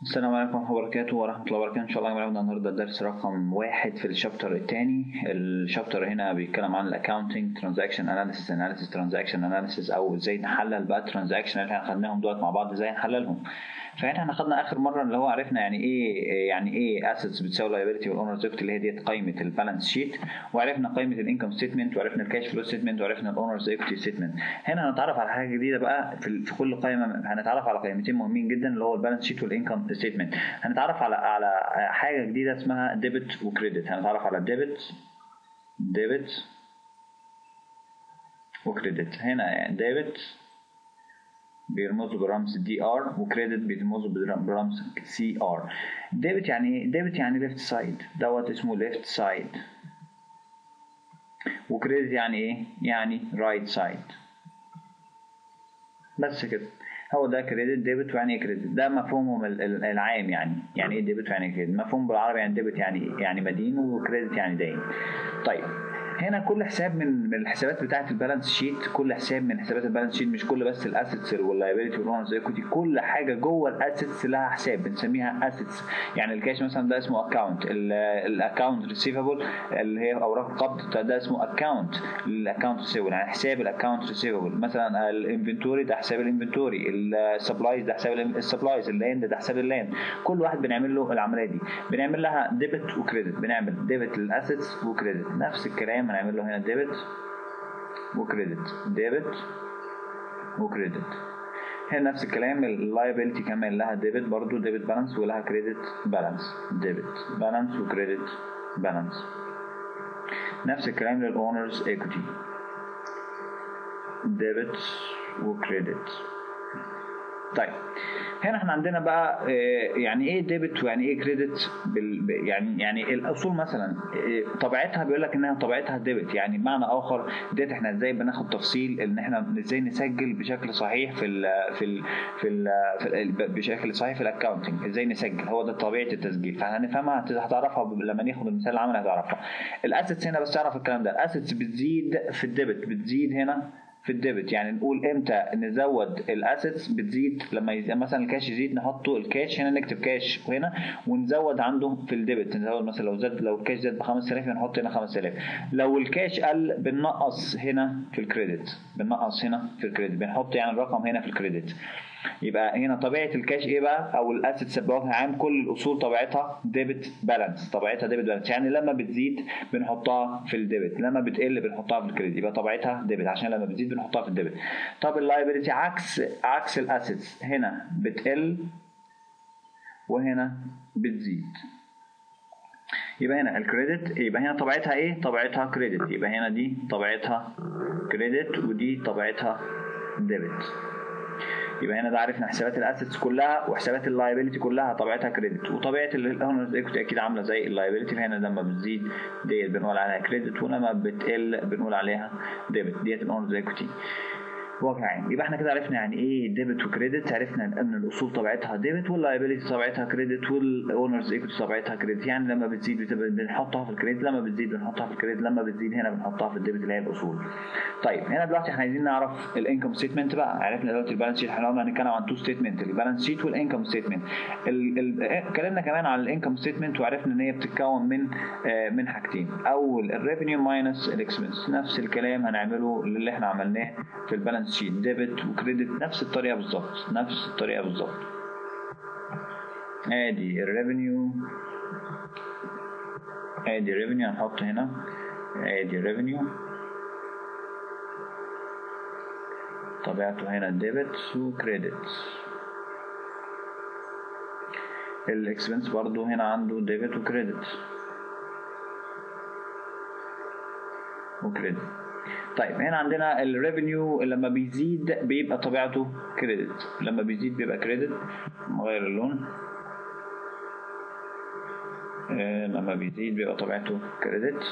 السلام عليكم ورحمة الله وبركاته ورحمة الله وبركاته إن شاء الله هنبدأ النهاردة الدرس رقم واحد في الشابتر الثاني الشابتر هنا بيتكلم عن الأكاونتنج ترانزاكشن أناليسيس أناليسيس ترانزاكشن أناليسيس أو إزاي نحلل بقى الترانزاكشن اللي احنا خدناهم دلوقتي مع بعض إزاي نحللهم فاحنا خدنا آخر مرة اللي هو عرفنا يعني إيه يعني إيه أسيتس بتساوي لايبيلتي والأونرز إيكوتي اللي هي ديت قائمة البالانس شيت وعرفنا قائمة الإنكم ستيتمنت وعرفنا الكاش فلو ستيتمنت وعرفنا الأونرز إيكوتي ستيتمنت هنا هنتعرف على حاجة جديدة بقى في, في كل قائمة هنتعرف على قائمتين مهمين جدا اللي هو البالانس شيت والإنكم ستيتمنت هنتعرف على على حاجه جديده اسمها ديبت وكريدت هنتعرف على ديبت ديبت وكريدت هنا يعني ديبت بيرمزوا برمز دي ار وكريدت بيرمزوا برمز سي ار ديبت يعني ايه ديبت يعني ليفت سايد دوت اسمه ليفت سايد وكريدت يعني ايه يعني رايت سايد بس كده هو ده كريدت ديبت ويعني ايه كريدت ده مفهومهم العام يعني يعني ايه ديبت ويعني ايه كريدت مفهوم بالعربي يعني ديبت يعني يعني مدين وكريدت يعني داين طيب هنا كل حساب من من الحسابات بتاعه البالانس شيت كل حساب من حسابات البالانس شيت مش كل بس الاسيتس واللايبيلتي والاونرز ايكوتي كل حاجه جوه الاسيتس لها حساب بنسميها اسيتس يعني الكاش مثلا ده اسمه اكونت الاكونت ريسيفبل اللي هي اوراق القبض ده اسمه اكونت الاكونت ريسيفبل يعني حساب الاكونت ريسيفبل مثلا الانفنتوري ده حساب الانفنتوري السبلايز ده حساب السبلايز اللاند ده حساب اللاند كل واحد بنعمل له العمليه دي بنعمل لها ديبت وكريدت بنعمل ديبت للاسيتس وكريدت نفس الكلام هنعمل له هنا ديبت وكريدت ديبت وكريدت هنا نفس الكلام اللايبيلتي كمان لها ديبت برضو ديبت بالانس ولها كريدت بالانس ديبت بالانس وكريدت بالانس نفس الكلام للاونرز ايكوتي ديبت وكريدت طيب هنا احنا عندنا بقى يعني ايه ديبت ويعني ايه كريدت يعني يعني الاصول مثلا طبيعتها بيقول لك انها طبيعتها ديبت يعني بمعنى اخر ديت احنا ازاي بناخد تفصيل ان احنا ازاي نسجل بشكل صحيح في ال في ال في ال في ال بشكل صحيح في الاكونتنج ازاي نسجل هو ده طبيعه التسجيل فهنفهمها هتعرفها لما ناخد المثال العملي هتعرفها الاسيتس هنا بس تعرف الكلام ده الاسيتس بتزيد في الديبت بتزيد هنا في الديبت يعني نقول امتى نزود الاسيتس بتزيد لما يزيد مثلا الكاش يزيد نحطه الكاش هنا نكتب كاش هنا ونزود عنده في الديبت نزود مثلا لو زاد لو الكاش زاد ب 5000 نحط هنا 5000 لو الكاش قل بننقص هنا في الكريدت بننقص هنا في الكريدت بنحط يعني الرقم هنا في الكريدت يبقى هنا طبيعه الكاش ايه بقى او الاسيتس بوجه عام كل الاصول طبيعتها ديبت بالانس طبيعتها ديبت بالانس يعني لما بتزيد بنحطها في الديبت لما بتقل بنحطها في الكريدت يبقى طبيعتها ديبت عشان لما بتزيد بنحطها في الديبت طب اللايبيلتي عكس عكس الاسيتس هنا بتقل وهنا بتزيد يبقى هنا الكريدت يبقى هنا طبيعتها ايه طبيعتها كريدت يبقى هنا دي طبيعتها كريدت ودي طبيعتها ديبت يبقى هنا ده عرفنا حسابات الاسيتس كلها وحسابات اللايبيلتي كلها طبيعتها كريدت وطبيعه الاونرز ايكوتي اكيد عامله زي اللايبيلتي فهنا لما بتزيد ديت بنقول عليها كريدت ولما بتقل بنقول عليها ديبت ديت الاونرز ايكوتي بوجه عام يبقى احنا كده عرفنا يعني ايه ديبت وكريدت عرفنا ان الاصول طبيعتها ديبت واللايبيلتي طبيعتها كريدت والاونرز ايكوتي طبيعتها كريدت يعني لما بتزيد بنحطها في الكريدت لما بتزيد بنحطها في الكريدت لما بتزيد هنا بنحطها في الديبت اللي هي الاصول طيب هنا دلوقتي احنا عايزين نعرف الانكم ستيتمنت بقى عرفنا دلوقتي البالانس شيت احنا قلنا هنتكلم عن تو ستيتمنت البالانس شيت والانكم ستيتمنت اتكلمنا كمان عن الانكم ستيتمنت وعرفنا ان هي بتتكون من آه من حاجتين اول الريفينيو ماينس الاكسبنس نفس الكلام هنعمله اللي احنا عملناه في البالانس شيت ديبت وكريدت نفس الطريقه بالظبط نفس الطريقه بالظبط ادي الريفينيو ادي الريفينيو هنحط هنا ادي الريفينيو طبيعته هنا ديبت وكريدت الاكسبنس برضو هنا عنده ديبت وكريدت وكريدت طيب هنا عندنا الريفينيو لما بيزيد بيبقى طبيعته كريدت لما بيزيد بيبقى كريدت نغير اللون لما بيزيد بيبقى طبيعته كريدت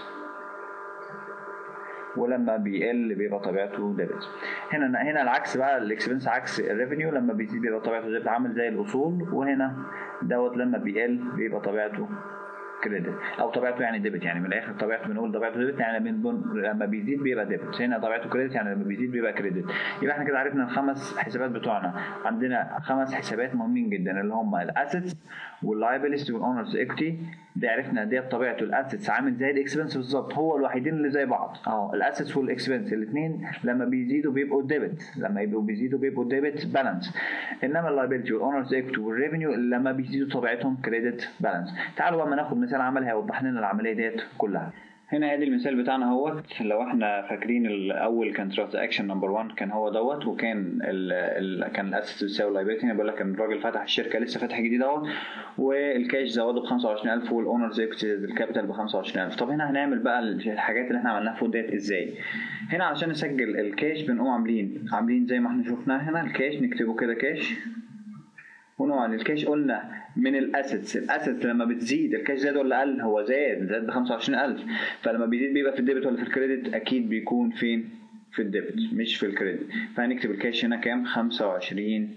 ولما بيقل بيبقى طبيعته ديبت هنا هنا العكس بقى الاكسبنس عكس الريفينيو لما بيزيد بيبقى طبيعته ديبت عامل زي الاصول وهنا دوت لما بيقل بيبقى طبيعته كريدت او طبيعته يعني ديبت يعني من الاخر طبيعته بنقول طبيعته ديبت يعني لما بيزيد بيبقى ديبت هنا طبيعته كريدت يعني لما بيزيد بيبقى كريدت يبقى احنا كده عرفنا الخمس حسابات بتوعنا عندنا خمس حسابات مهمين جدا اللي هم الاسيتس واللايبيلتي والاونرز ايكوتي دي عرفنا دي طبيعته الاسيتس عامل زي الاكسبنس بالظبط هو الوحيدين اللي زي بعض اهو الاسيتس والاكسبنس الاثنين لما بيزيدوا بيبقوا ديبت لما يبقوا بيزيدوا بيبقوا ديبت بالانس انما اللايبيلتي والاونرز ايكوتي والريفينيو لما بيزيدوا طبيعتهم كريدت بالانس تعالوا بقى ناخد مثال عمل هيوضح لنا العمليه ديت كلها هنا ادي المثال بتاعنا اهوت لو احنا فاكرين الاول كان ترانزاكشن نمبر 1 كان هو دوت وكان ال ال كان الاسيت بتساوي لايبيلتي هنا بيقول لك ان الراجل فتح الشركه لسه فاتح جديد اهوت والكاش زوده ب 25000 والاونرز الكابيتال ب 25000 طب هنا هنعمل بقى الحاجات اللي احنا عملناها فوق ديت ازاي هنا علشان نسجل الكاش بنقوم عاملين عاملين زي ما احنا شفناه هنا الكاش نكتبه كده كاش ونوع الكاش قلنا من الاسيتس الاسيتس لما بتزيد الكاش زاد ولا قل هو زاد زاد ب 25000 فلما بيزيد بيبقى في الديبت ولا في الكريدت اكيد بيكون فين في الديبت مش في الكريدت فهنكتب الكاش هنا كام 25000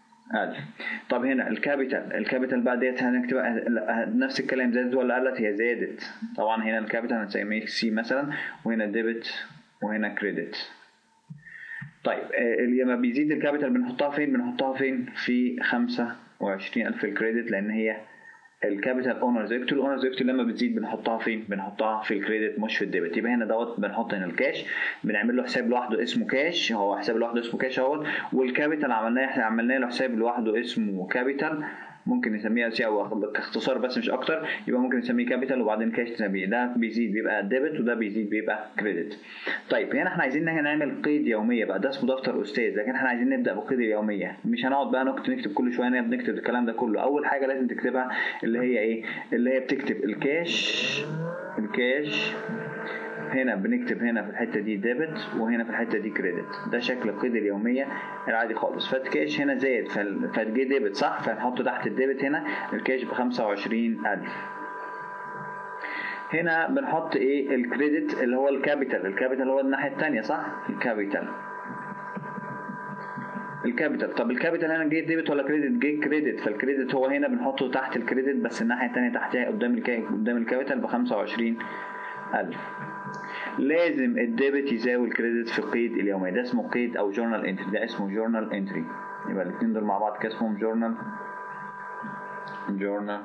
طب هنا الكابيتال الكابيتال بقى ديت هنكتب نفس الكلام زادت ولا قلت هي زادت طبعا هنا الكابيتال هنسميه سي مثلا وهنا ديبت وهنا كريدت طيب لما بيزيد الكابيتال بنحطها فين بنحطها فين في 25000 الكريدت لان هي الكابيتال اونرز ايكوتي الاونرز ايكوتي لما بتزيد بنحطها فين بنحطها في الكريدت مش في الديبت يبقى هنا دوت بنحط هنا الكاش بنعمل له حساب لوحده اسمه كاش هو حساب لوحده اسمه كاش اهوت والكابيتال عملناه احنا عملنا له حساب لوحده اسمه كابيتال ممكن نسميها سي او كاختصار بس مش اكتر يبقى ممكن نسميه كابيتال وبعدين كاش تسميه ده بيزيد بيبقى ديبت وده بيزيد بيبقى كريدت طيب هنا احنا عايزين نعمل قيد يوميه بقى ده اسمه دفتر استاذ لكن احنا عايزين نبدا بقيد اليوميه مش هنقعد بقى نكتب نكتب كل شويه بنكتب الكلام ده كله اول حاجه لازم تكتبها اللي هي ايه اللي هي بتكتب الكاش الكاش هنا بنكتب هنا في الحته دي ديبت وهنا في الحته دي كريدت ده شكل القيد اليوميه العادي خالص فالكاش هنا زاد فجه ديبت صح فنحط تحت الديبت هنا الكاش ب 25000 هنا بنحط ايه الكريدت اللي هو الكابيتال الكابيتال هو الناحيه الثانيه صح الكابيتال الكابيتال طب الكابيتال هنا جه ديبت ولا كريدت جه كريدت فالكريدت هو هنا بنحطه تحت الكريدت بس الناحيه الثانيه تحتها قدام قدام الكابيتال ب 25000 لازم الديبت يساوي الكريدت في قيد اليومي ده اسمه قيد او جورنال انتري ده اسمه جورنال انتري يبقى الاثنين دول مع بعض كده اسمهم جورنال جورنال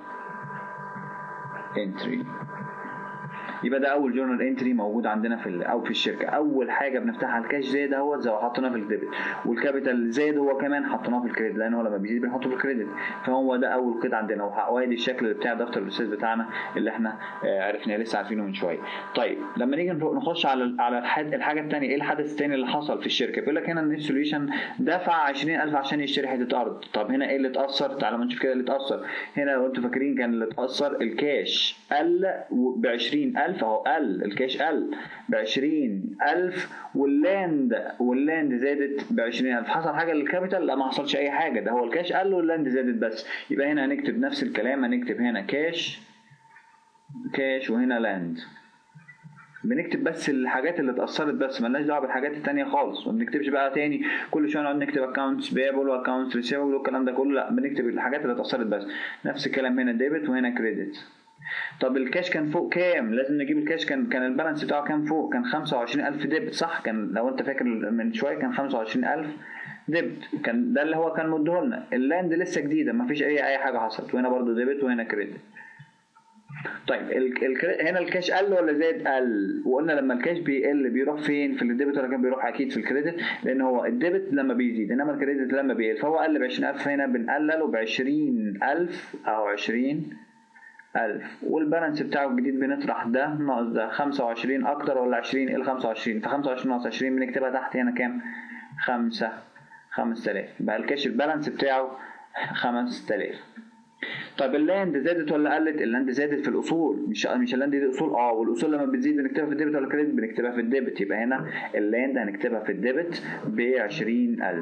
انتري يبقى ده اول جورنال انتري موجود عندنا في او في الشركه اول حاجه بنفتحها الكاش زاد اهوت زي ما حطيناه في الديبت والكابيتال زاد هو كمان حطيناه في الكريدت لان هو لما بيزيد بنحطه في الكريدت فهو ده اول قيد عندنا وادي الشكل بتاع دفتر الاستاذ بتاعنا اللي احنا عرفناه لسه عارفينه من شويه طيب لما نيجي نخش على على الحاجه الثانيه ايه الحدث الثاني اللي حصل في الشركه بيقول لك هنا ان السوليوشن دفع 20000 عشان يشتري حته ارض طب هنا ايه اللي اتاثر تعالوا ما نشوف كده اللي اتاثر هنا لو انتوا فاكرين كان اللي اتاثر الكاش قل ب 20000 اهو قل الكاش قل ب 20000 واللاند واللاند زادت ب 20000 حصل حاجه للكابيتال لا ما حصلش اي حاجه ده هو الكاش قل واللاند زادت بس يبقى هنا هنكتب نفس الكلام هنكتب هنا كاش كاش وهنا لاند بنكتب بس الحاجات اللي اتأثرت بس ملناش دعوة بالحاجات التانية خالص ما بنكتبش بقى تاني كل شوية نقعد نكتب اكونتس بيبل واكونتس ريسيفبل والكلام ده كله لا بنكتب الحاجات اللي اتأثرت بس نفس الكلام هنا ديبت وهنا كريدت طب الكاش كان فوق كام لازم نجيب الكاش كان كان البالانس بتاعه كام فوق كان 25000 ديبت صح كان لو انت فاكر من شويه كان 25000 ديبت كان ده اللي هو كان مديه لنا اللاند لسه جديده ما فيش اي اي حاجه حصلت وهنا برضو ديبت وهنا كريدت طيب ال ال هنا الكاش قل ولا زاد قل وقلنا لما الكاش بيقل بيروح فين في الديبت ولا كان بيروح اكيد في الكريدت لان هو الديبت لما بيزيد انما الكريدت لما بيقل فهو قل ب 20000 هنا بنقلله ب 20000 او 20 ألف والبالانس بتاعه الجديد بنطرح ده ناقص ده خمسة وعشرين أكتر ولا عشرين ال خمسة وعشرين فخمسة وعشرين ناقص عشرين بنكتبها تحت هنا كام؟ خمسة خمسة آلاف يبقى الكاش البالانس بتاعه خمسة آلاف طيب اللاند زادت ولا قلت؟ اللاند زادت في الأصول مش مش اللاند دي أصول اه والأصول لما بتزيد بنكتبها في الديبت ولا الكريدت؟ بنكتبها في الديبت يبقى هنا اللاند هنكتبها في الديبت بعشرين ألف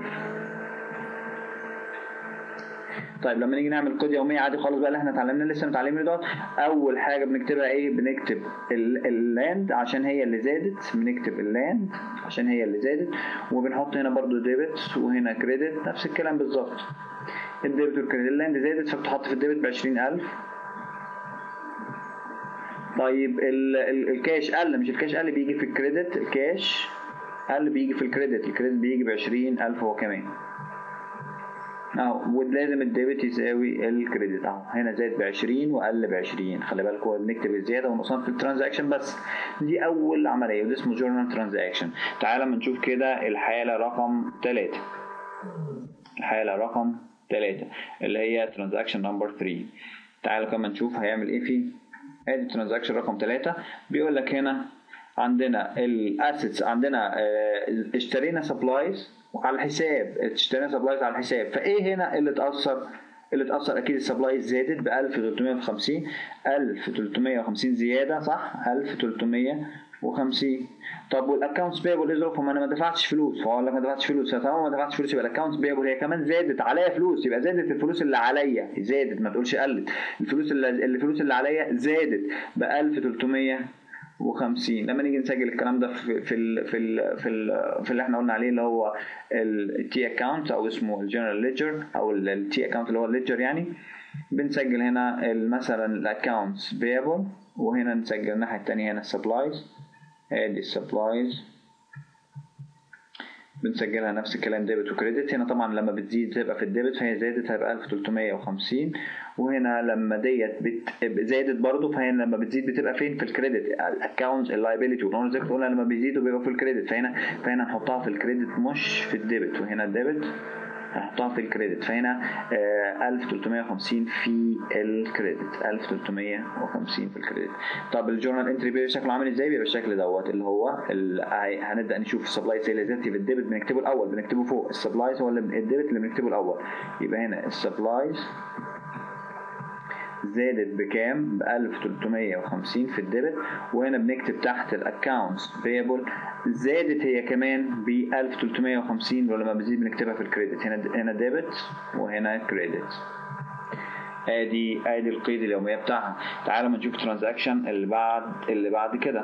طيب لما نيجي نعمل كود يوميه عادي خالص بقى اللي احنا اتعلمنا لسه متعلمين دوت اول حاجه بنكتبها ايه بنكتب اللاند عشان هي اللي زادت بنكتب اللاند عشان هي اللي زادت وبنحط هنا برضو ديبت وهنا كريدت نفس الكلام بالظبط الديبت والكريدت اللاند زادت فبتحط في الديبت ب 20000 طيب ال ال الكاش قل مش الكاش قل بيجي في الكريدت الكاش قل بيجي في الكريدت الكريدت بيجي ب 20000 هو كمان اهو ولازم الديبت يساوي الكريدت اهو هنا زاد ب 20 وقل ب 20 خلي بالكم هو بنكتب الزياده والنقصان في الترانزاكشن بس دي اول عمليه وده اسمه جورنال ترانزاكشن تعال لما نشوف كده الحاله رقم 3 الحاله رقم 3 اللي هي ترانزاكشن نمبر 3 تعالوا كمان نشوف هيعمل ايه فيه ادي ترانزاكشن رقم 3 بيقول لك هنا عندنا الاسيتس عندنا اه اشترينا سبلايز على الحساب اشترينا سبلايز على الحساب فايه هنا اللي اتاثر اللي اتاثر اكيد السبلايز زادت ب 1350 1350 زياده صح 1350 طب والاكونتس بيبل ايه ظروفهم انا ما دفعتش فلوس فهقول لك ما دفعتش فلوس فطالما ما دفعتش فلوس يبقى الاكونتس بيبل هي كمان زادت عليا فلوس يبقى زادت الفلوس اللي عليا زادت ما تقولش قلت الفلوس اللي الفلوس اللي عليا زادت ب 1300 و50 لما نيجي نسجل الكلام ده في في ال في ال في, ال في اللي احنا قلنا عليه اللي هو التي اكونت او اسمه الجنرال ليدجر او التي اكونت اللي هو الليدجر يعني بنسجل هنا مثلا الاكونتس بيبل وهنا نسجل الناحيه الثانيه هنا السبلايز ادي السبلايز بنسجلها نفس الكلام ديبت وكريدت هنا طبعا لما بتزيد تبقى في الديبت فهي زادت هيبقى 1350 وهنا لما ديت بت... زادت برضه فهي لما بتزيد بتبقى فين في الكريدت الاكونت اللايبيلتي والنون زي قلنا لما بيزيدوا بيبقوا في الكريدت فهنا فهنا نحطها في الكريدت مش في الديبت وهنا الديبت هنحطها في الكريدت فهنا آه 1350 في الكريدت 1350 في الكريدت طب الجورنال انتري بيبقى شكله عامل ازاي بيبقى الشكل دوت اللي هو هنبدا نشوف السبلاي سيل ازاي في الديبت بنكتبه الاول بنكتبه فوق السبلايز هو اللي الديبت اللي بنكتبه الاول يبقى هنا السبلايز زادت بكام ب 1350 في الديبت وهنا بنكتب تحت الاكونتس بيبل زادت هي كمان ب 1350 ولما بتزيد بنكتبها في الكريدت هنا هنا ديبت وهنا كريدت ادي ادي القيد اليوميه بتاعها تعالوا ما نشوف ترانزاكشن اللي بعد اللي بعد كده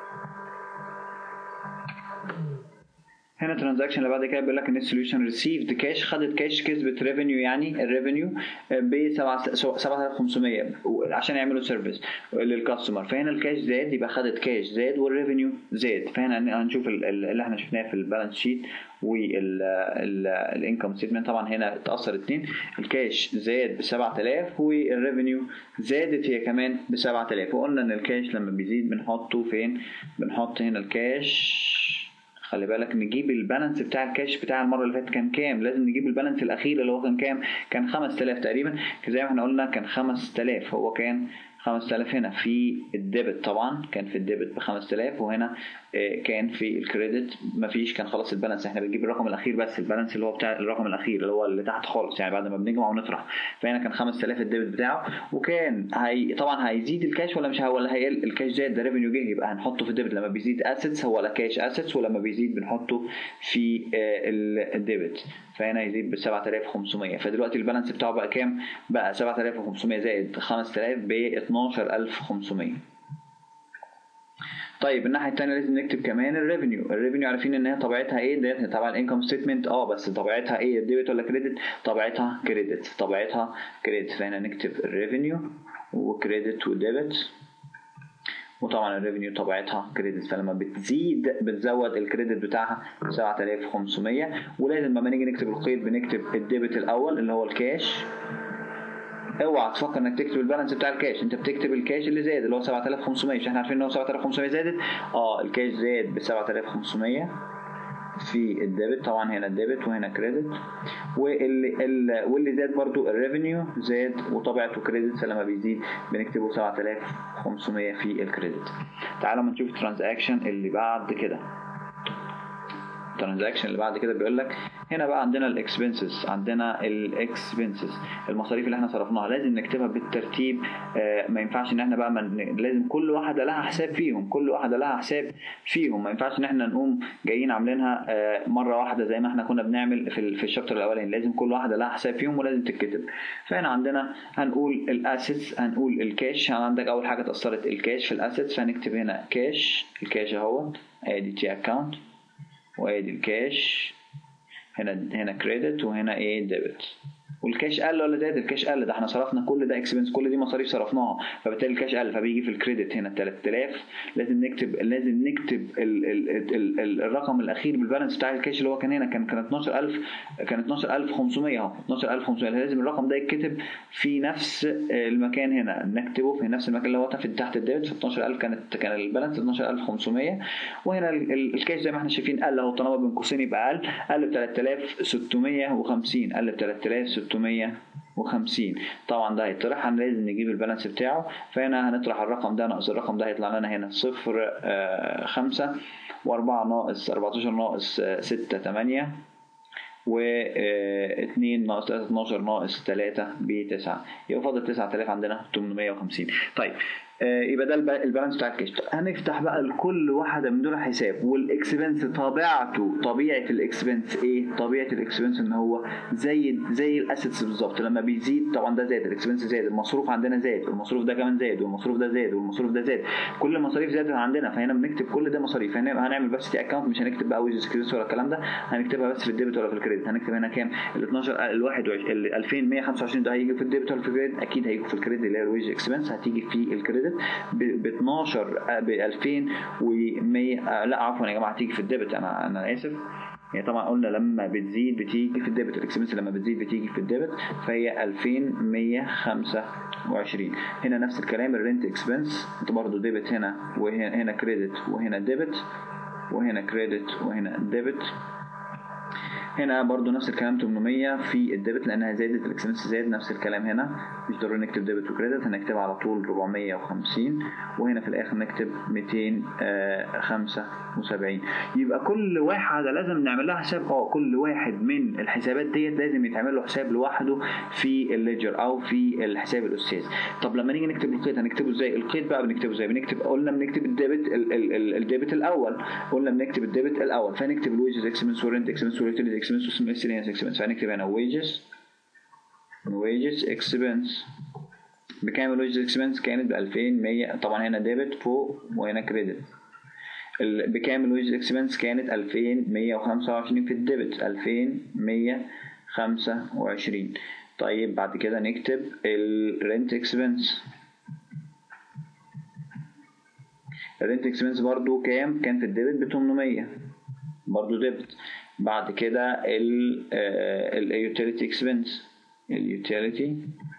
هنا ترانزاكشن اللي بعد كده بيقول لك ان السوليوشن ريسيفد كاش خدت كاش كسبت ريفينيو يعني الريفينيو ب 7500 عشان يعملوا سيرفيس للكاستمر فهنا الكاش زاد يبقى خدت كاش زاد والريفينيو زاد فهنا هنشوف اللي احنا شفناه في البالانس شيت والانكم ستيتمنت طبعا هنا اتاثر اتنين الكاش زاد ب 7000 والريفينيو زادت هي كمان ب 7000 وقلنا ان الكاش لما بيزيد بنحطه فين بنحط هنا الكاش خلي بالك نجيب البالانس بتاع الكاش بتاع المره اللي فاتت كان كام لازم نجيب البالانس الاخير اللي هو كان كام كان 5000 تقريبا زي ما احنا قلنا كان 5000 هو كان 5000 هنا في الديبت طبعا كان في الديبت ب 5000 وهنا كان في الكريدت مفيش كان خلاص البالانس احنا بنجيب الرقم الاخير بس البالانس اللي هو بتاع الرقم الاخير اللي هو اللي تحت خالص يعني بعد ما بنجمع ونطرح فهنا كان 5000 الديبت بتاعه وكان هي طبعا هيزيد الكاش ولا مش ولا هيقل الكاش زاد ده ريفينيو جه يبقى هنحطه في الديبت لما بيزيد اسيتس هو لا كاش اسيتس ولما بيزيد بنحطه في الديبت فهنا يزيد ب 7500 فدلوقتي البالانس بتاعه بقى كام؟ بقى 7500 زائد 5000 ب 12500 طيب الناحيه الثانيه لازم نكتب كمان الريفينيو الريفينيو عارفين ان هي طبيعتها ايه ديت طبعا الانكم ستيتمنت اه بس طبيعتها ايه ديبت ولا كريدت طبيعتها كريدت طبيعتها كريدت فهنا نكتب الريفينيو وكريدت وديبت وطبعا الريفينيو طبيعتها كريدت فلما بتزيد بتزود الكريدت بتاعها 7500 ولازم لما نيجي نكتب القيد بنكتب الديبت الاول اللي هو الكاش اوعى تفكر انك تكتب البالانس بتاع الكاش انت بتكتب الكاش اللي زاد اللي هو 7500 مش احنا عارفين ان هو 7500 زادت اه الكاش زاد ب 7500 في الديبت طبعا هنا الديبت وهنا كريدت واللي واللي زاد برضو الريفينيو زاد وطبيعته كريدت فلما بيزيد بنكتبه 7500 في الكريدت تعالوا ما نشوف الترانزاكشن اللي بعد كده الترانزاكشن اللي بعد كده بيقول لك هنا بقى عندنا الاكسبنسز عندنا الاكسبنسز المصاريف اللي احنا صرفناها لازم نكتبها بالترتيب آه ما ينفعش ان احنا بقى من لازم كل واحده لها حساب فيهم كل واحده لها حساب فيهم ما ينفعش ان احنا نقوم جايين عاملينها آه مره واحده زي ما احنا كنا بنعمل في في الشابتر الاولاني لازم كل واحده لها حساب فيهم ولازم تتكتب فهنا عندنا هنقول الاسيتس هنقول الكاش عندك اول حاجه اتاثرت الكاش في الاسيتس فهنكتب هنا كاش الكاش اهوت ادي تي اكونت وادي الكاش هنا هنا كريدت وهنا ايه ديبت والكاش قل ولا زاد الكاش قل ده احنا صرفنا كل ده اكسبنس كل دي مصاريف صرفناها فبالتالي الكاش قل فبيجي في الكريدت هنا 3000 لازم نكتب لازم نكتب ال ال ال ال الرقم الاخير بالبالانس بتاع الكاش اللي هو كان هنا كان كان 12000 كان 12500 اهو 12500 لازم الرقم ده يتكتب في نفس المكان هنا نكتبه في نفس المكان اللي هو تحت الديبت في 12000 كانت كان البالانس 12500 وهنا الكاش زي ما احنا شايفين قل اهو طالما بين قوسين يبقى قل قل ب 3650 قل ب 3650 طبعا ده هيطرح لازم نجيب البالانس بتاعه فهنا هنطرح الرقم ده ناقص الرقم ده هيطلع لنا هنا صفر خمسة وأربعة ناقص 14 ناقص ستة تمانية و 2 ناقص 3 12 ناقص 3 ب 9 يبقى فاضل 9000 عندنا 850 طيب يبقى ده البالانس بتاع الكاش هنفتح بقى لكل واحده من دول حساب والاكسبنس طبيعته طبيعه الاكسبنس ايه طبيعه الاكسبنس ان هو زي زي الاسيتس بالظبط لما بيزيد طبعا ده زاد الاكسبنس زاد المصروف عندنا زاد والمصروف ده كمان زاد والمصروف ده زاد والمصروف ده زاد كل المصاريف زادت عندنا فهنا بنكتب كل ده مصاريف هنا هنعمل بس تي اكونت مش هنكتب بقى ويز كريدت ولا الكلام ده هنكتبها بس في الديبت ولا في الكريدت هنكتب هنا كام ال 12 ال 21 ال 2125 ده هيجي في الديبت ولا في الكريدت اكيد هيجي في الكريدت اللي هي الويج اكسبنس هتيجي في الكريدت ب 12 ب 2100 لا عفوا يا جماعه هتيجي في الديبت انا انا اسف يعني طبعا قلنا لما بتزيد بتيجي في الديبت الاكسبنس لما بتزيد بتيجي في الديبت فهي 2125 هنا نفس الكلام الرنت اكسبنس انت برضه ديبت هنا وهنا هنا كريدت وهنا ديبت وهنا كريدت وهنا ديبت هنا برضو نفس الكلام 800 في الديبت لانها زادت الاكسبنس زاد نفس الكلام هنا مش ضروري نكتب ديبت وكريدت هنكتبها على طول 450 وهنا في الاخر نكتب 275 يبقى كل واحده لازم نعمل لها حساب اه كل واحد من الحسابات ديت لازم يتعمل له حساب لوحده في الليجر او في الحساب الاستاذ طب لما نيجي نكتب القيد هنكتبه ازاي القيد بقى بنكتبه ازاي بنكتب قلنا بنكتب الديبت الديبت الاول قلنا بنكتب الديبت الاول فنكتب الويجز اكسبنس ورنت اكسبنس وريتيلز اكسبنس وسميثيلينس اكسبنس فهنكتب هنا wages wages expense بكام الويجز اكسبنس كانت ب 2100 طبعا هنا ديبت فوق وهنا كريدت بكام الويجز اكسبنس كانت 2125 في الديبت 2125 طيب بعد كده نكتب الرنت اكسبنس الرنت اكسبنس برضو كام كان في الديبت ب 800 برضو ديبت بعد كده اليوتيليتي اكسبنس اليوتيليتي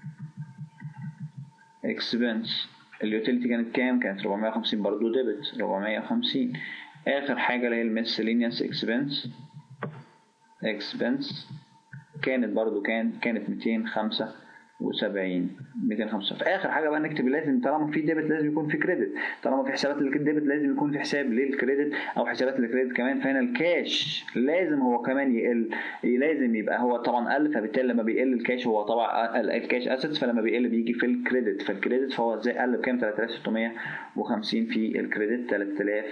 اكسبنس اليوتيليتي كانت كام كانت 450 برضو ديبت 450 اخر حاجه اللي هي الميسلينيوس اكسبنس اكسبنس كانت برضو كان كانت 205 و70 205 في اخر حاجه بقى نكتب لازم طالما في ديبت لازم يكون في كريدت طالما في حسابات الديبت لازم يكون في حساب للكريدت او حسابات الكريدت كمان فهنا الكاش لازم هو كمان يقل لازم يبقى هو طبعا قل فبالتالي لما بيقل الكاش هو طبعا الكاش اسيتس فلما بيقل بيجي في الكريدت فالكريدت فهو ازاي قل بكام 3650 في الكريدت 3000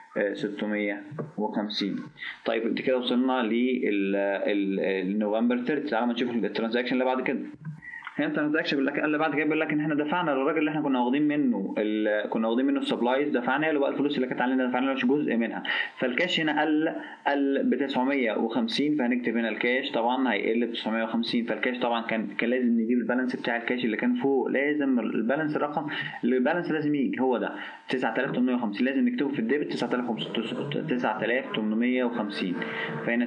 650 طيب انت كده وصلنا للنوفمبر 30 تعالوا نشوف الترانزاكشن اللي بعد كده هنا الترانزاكشن بيقول لك اللي بعد كده بيقول لك ان احنا دفعنا للراجل اللي احنا كنا واخدين منه كنا واخدين منه السبلايز دفعنا له بقى الفلوس اللي كانت علينا دفعنا له جزء منها فالكاش هنا قل قل ب 950 فهنكتب هنا الكاش طبعا هيقل ب 950 فالكاش طبعا كان كان لازم نجيب البالانس بتاع الكاش اللي كان فوق لازم البالانس الرقم البالانس لازم يجي هو ده 9850 لازم نكتبه في الديبت 9850 فهنا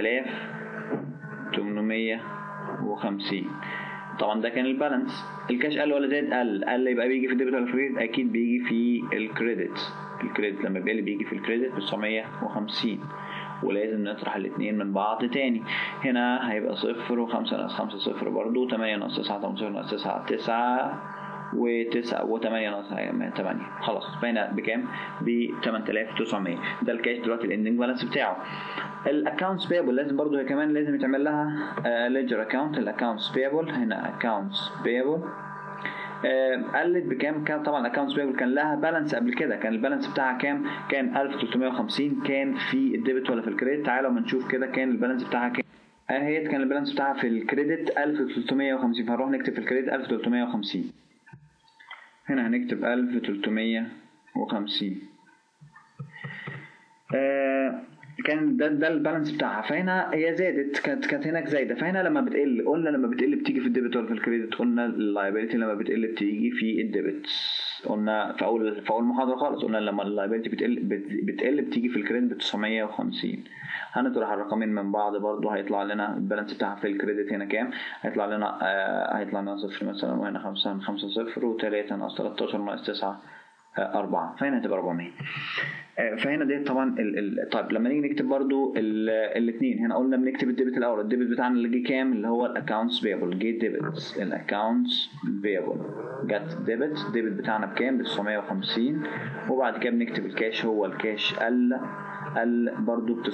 9850 طبعا ده كان البالانس الكاش قل ولا زاد قل قل يبقى بيجي في الديبت ولا في الكريدت اكيد بيجي في الكريدت الكريدت لما بيقل بيجي في الكريدت ب 950 ولازم نطرح الاثنين من بعض تاني هنا هيبقى صفر وخمسة ناقص خمسة صفر برضو تمانية ناقص تسعة تمنتاشر ناقص تسعة تسعة وتسعة وثمانية ناقص ثمانية خلاص بقينا بكام؟ ب 8900 ده الكاش دلوقتي الاندنج بالانس بتاعه الاكونتس بيبل لازم برضو هي كمان لازم يتعمل لها ليجر اكونت الاكونتس بيبل هنا اكونتس بيبل قلت بكام كان طبعا الاكونتس بيبل كان لها بالانس قبل كده كان البالانس بتاعها كام كان 1350 كان في الديبت ولا في الكريدت تعالوا ما نشوف كده كان البالانس بتاعها كام اهي كان البالانس بتاعها في الكريدت 1350 فهنروح نكتب في الكريدت 1350 هنا هنكتب 1350 آه كان ده ده البالانس بتاعها فهنا هي زادت كانت كانت هناك زايده فهنا لما بتقل قلنا لما بتقل بتيجي في الديبت ولا في الكريدت قلنا اللايبيلتي لما بتقل بتيجي في الديبت قلنا في اول في اول محاضره خالص قلنا لما اللايبيلتي بتقل بتقل بتيجي في الكريدت ب 950 هنطرح الرقمين من بعض برضو هيطلع لنا البالانس بتاعها في الكريدت هنا كام هيطلع لنا آه هيطلع لنا صفر مثلا وهنا خمسة خمسة صفر و3 ناقص 13 ناقص 9 أربعة فهنا هتبقى 400 فهنا دي طبعا ال ال طيب لما نيجي نكتب برضو الاثنين هنا قلنا بنكتب الديبت الاول الديبت بتاعنا اللي جه كام اللي هو الاكونتس بيبل جيت ديبت الاكونتس بيبل جت ديبت الديبت بتاعنا بكام ب 950 وبعد كده بنكتب الكاش هو الكاش قل قل برضو ب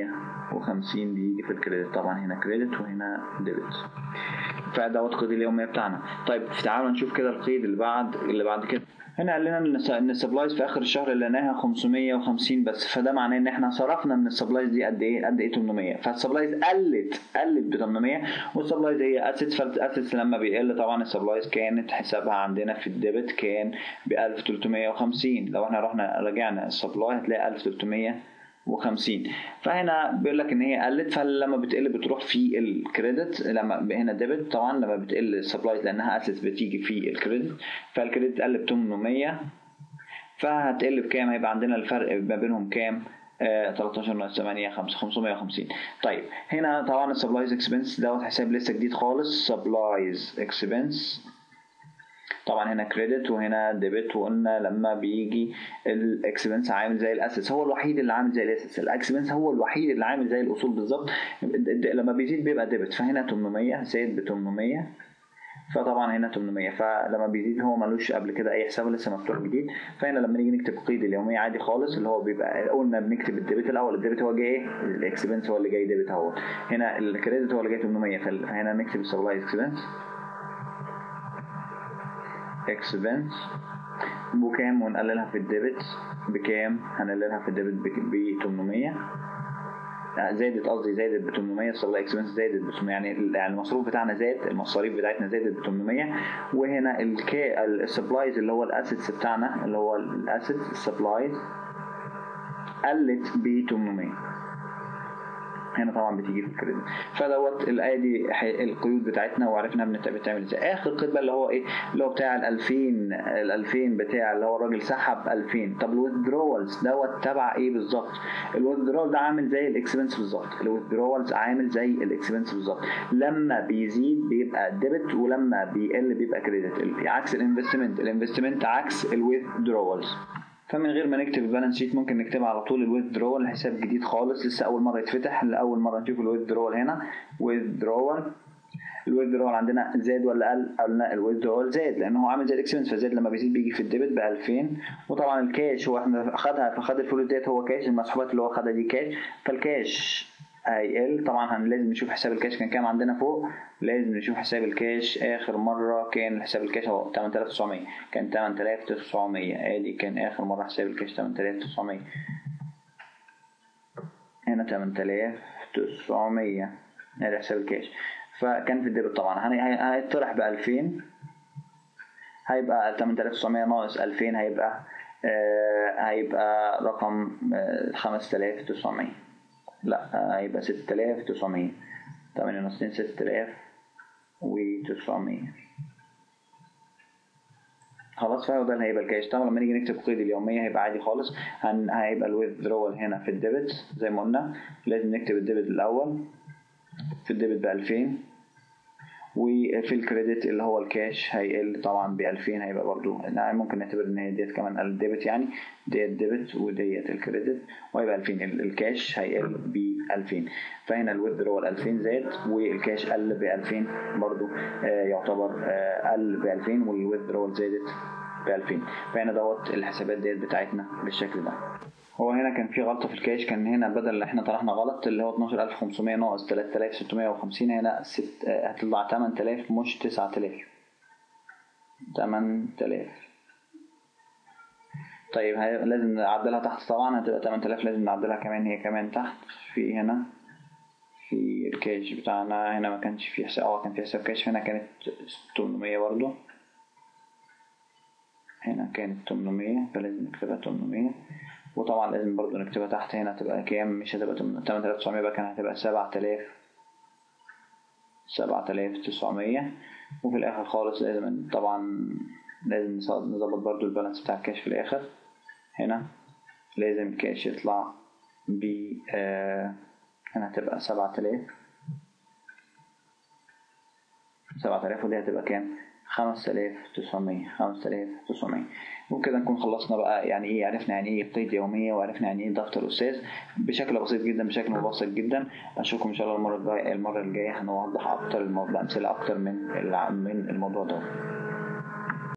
950 بيجي في الكريدت طبعا هنا كريدت وهنا ديبت فدوت قيد اليوميه بتاعنا طيب تعالوا نشوف كده القيد اللي بعد اللي بعد كده هنا قال لنا ان السبلايز في اخر الشهر لقيناها 550 بس فده معناه ان احنا صرفنا من السبلايز دي قد ايه قد ايه 800 فالسبلايز قلت قلت ب 800 والسبلايز هي اسيتس فالاسيتس لما بيقل طبعا السبلايز كانت حسابها عندنا في الديبت كان ب 1350 لو احنا رحنا رجعنا السبلاي هتلاقي 1300 وخمسين فهنا بيقول لك ان هي قلت فلما بتقل بتروح في الكريدت لما هنا ديبت طبعا لما بتقل السبلايز لانها اسيتس بتيجي في الكريدت فالكريدت قل ب 800 فهتقل بكام هيبقى عندنا الفرق ما بينهم كام آه 13 ناقص 8 5 550 طيب هنا طبعا السبلايز اكسبنس دوت حساب لسه جديد خالص سبلايز اكسبنس طبعا هنا كريدت وهنا ديبت وقلنا لما بيجي الاكسبنس عامل زي الاسيتس هو الوحيد اللي عامل زي الاسيتس الاكسبنس هو الوحيد اللي عامل زي الاصول بالظبط لما بيزيد بيبقى ديبت فهنا 800 زائد ب 800 فطبعا هنا 800 فلما بيزيد هو ملوش قبل كده اي حساب لسه مفتوح جديد فهنا لما نيجي نكتب قيد اليوميه عادي خالص اللي هو بيبقى قلنا بنكتب الديبت الاول الديبت هو جاي الاكسبنس هو اللي جاي ديبت اهو هنا الكريدت هو اللي جاي 800 فهنا نكتب السبلايز اكسبنس اكسبنس بكام ونقللها في الديبت بكام هنقللها في الديبت ب 800 زادت قصدي زادت ب 800 السبلاي اكسبنس زادت ب 800 يعني المصروف بتاعنا زاد المصاريف بتاعتنا زادت ب 800 وهنا الكي السبلايز اللي هو الاسيتس بتاعنا اللي هو الاسيتس السبلايز قلت ب 800 هنا طبعا بتيجي في الكريدت فدوت الايه دي القيود بتاعتنا وعرفنا بتعمل ازاي اخر قيد بقى اللي هو ايه اللي هو بتاع ال 2000 ال 2000 بتاع اللي هو الراجل سحب 2000 طب الويذدرولز دوت تبع ايه بالظبط الويذدرول ده عامل زي الاكسبنس بالظبط الويذدرولز عامل زي الاكسبنس بالظبط لما بيزيد بيبقى ديبت ولما بيقل بيبقى كريدت عكس الانفستمنت الانفستمنت عكس الويذدرولز فمن غير ما نكتب البالانس شيت ممكن نكتب على طول الويذدرول حساب جديد خالص لسه اول مره يتفتح لاول مره نشوف الويذدرول هنا ويذدرول الويذدرول عندنا زاد ولا قل قلنا الويذدرول زاد لان هو عامل زي الاكسبنس فزاد لما بيزيد بيجي في الديبت ب 2000 وطبعا الكاش هو احنا خدها فخد الفلوس ديت هو كاش المسحوبات اللي هو خدها دي كاش فالكاش هيقل طبعا هن لازم نشوف حساب الكاش كان كام عندنا فوق لازم نشوف حساب الكاش اخر مره كان حساب الكاش هو 8900 كان 8900 ادي كان اخر مره حساب الكاش 8900 هنا 8900 ادي حساب الكاش فكان في الديبت طبعا هيطرح ب 2000 هيبقى 8900 ناقص 2000 هيبقى آه هيبقى رقم آه 5900 لا هيبقى ستة آلاف تسعمية تمانية ونصين ستة آلاف وتسعمية خلاص فهو ده اللي هيبقى الكاش طبعا لما نيجي نكتب قيد اليومية هيبقى عادي خالص هن... هيبقى الويذرول هنا في الديبت زي ما قلنا لازم نكتب الديبت الأول في الديبت بألفين وفي الكريدت اللي هو الكاش هيقل طبعا ب 2000 هيبقى برضو يعني ممكن نعتبر ان هي ديت كمان الديبت يعني ديت ديبت وديت الكريدت وهيبقى 2000 الكاش هيقل ب 2000 فهنا الويذرول 2000 زاد والكاش قل ب 2000 برضو آه يعتبر آه قل ب 2000 والويذرول زادت ب 2000 فهنا دوت الحسابات ديت بتاعتنا بالشكل ده هو هنا كان في غلطة في الكاش كان هنا بدل اللي احنا طرحنا غلط اللي هو 12500 ناقص 3650 هنا ست هتطلع 8000 مش 9000 8000 طيب لازم نعدلها تحت طبعا هتبقى 8000 لازم نعدلها كمان هي كمان تحت في هنا في الكاش بتاعنا هنا ما كانش في حساب اه كان في حساب كاش هنا كانت 800 برضو هنا كانت 800 فلازم نكتبها 800 وطبعا لازم برضو نكتبها تحت هنا تبقى كام مش هتبقى 8900 بقى كان هتبقى 7000 7900 وفي الاخر خالص لازم طبعا لازم نظبط برضو البالانس بتاع الكاش في الاخر هنا لازم الكاش يطلع ب آه هنا هتبقى 7000 7000 ودي هتبقى كام 5900 5900 وبكده نكون خلصنا بقى يعني ايه عرفنا يعني ايه قيد يوميه وعرفنا يعني ايه دفتر استاذ بشكل بسيط جدا بشكل مبسط جدا اشوفكم ان شاء الله المره الجايه المره الجايه هنوضح اكتر الموضوع امثله اكتر من من الموضوع ده